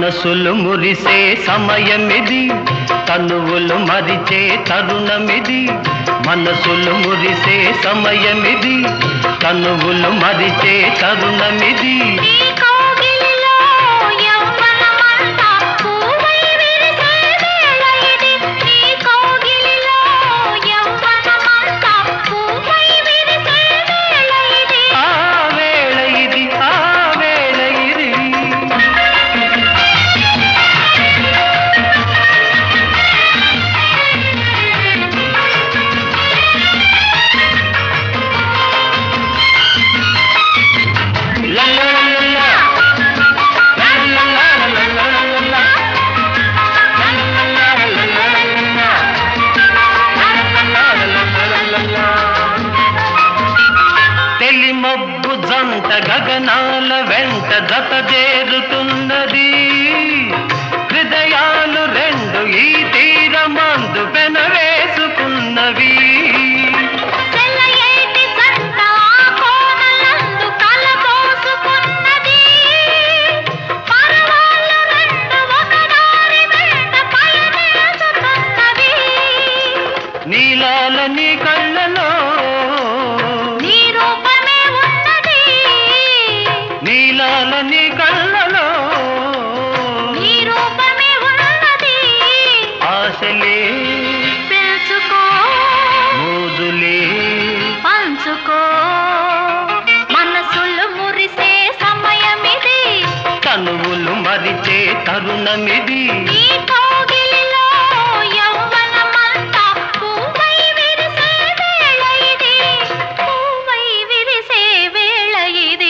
మనసులు మురిసే సమయమిది తనువులు మరిచే తరుణమిది మనసులు మురిసే సమయమిది తనువులు మరిచే తరుణమిది నీ కౌగిలిలో యవ్వనమంతా పూవై విరిసే వేళ ఇది. నీ కౌగిలిలో యవ్వనమంతా పూవై విరిసే వేళ ఇది. ఆ వేళ ఇది ఆ వేళ ఇది లా లా లా లా. లా లా లా లా లా లా లా లా. లా లా లా లా లా లా లా లా. లా లా లా లా లా లా లా. తెలి మబ్బు జంట గగనాల వెంట జత చేరుతున్నది హృదయాలు రెండు ఈ తీరమందు పెనవేసుకున్నవి సెలయేటి జంట ఆ కోనలందు కలబోసుకున్నది. పరవాళ్ళు రెండు ఒకదారి వెంట పయనించుతున్నవి. నీలాల నీ కళ్ళలో నీ రూపమే ఉన్నది నీలాల నీ కళ్ళలో నీ రూపమే ఉన్నది ఆశలే పిలుచుకో మోజులే పంచుకో మనసులు మురిసే సమయమిది తనువులు మరిచే తరుణమిది నీ కౌగిలిలో యవ్వనమంతా పూవై విరిసే వేళ ఇది పూవై విరిసే వేళ ఇది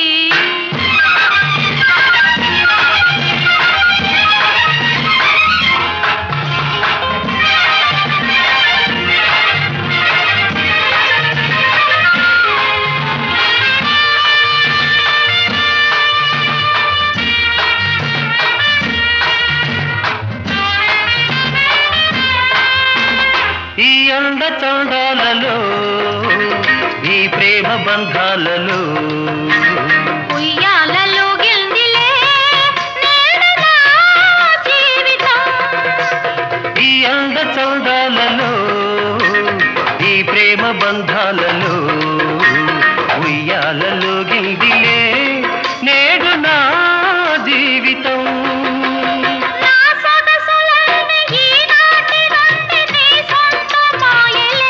ఈ అండ చండాలలో ఈ ప్రేమ బంధాలలో ఉయ్యాలలో గిల్దిలే నేడనా జీవితం ఈ అండ చండాలలో ఈ ప్రేమ బంధాలలో ఉయ్యాలలో గిల్దిలే నేడు నా జీవితం నా సొగసులన్నీ ఈనాటి నుండి నీ సొంతమాయలే.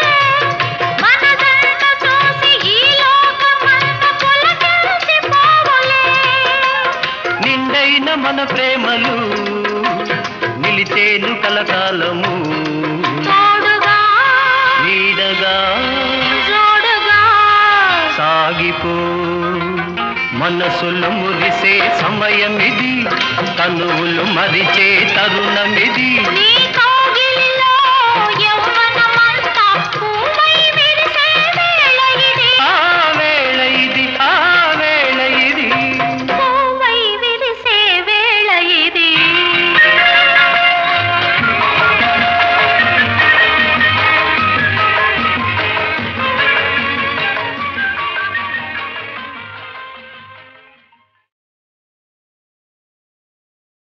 మనదంతా చూసి ఈ లోకమంతా పులకించిపోవులే. నిండైన మన ప్రేమలు నిలిచేను కలకాలము తోడుగా, నీడగా జోడుగా, సాగిపో మనసులు మురిసే సమయమిది తనువులు మరిచే తరుణమిది నీ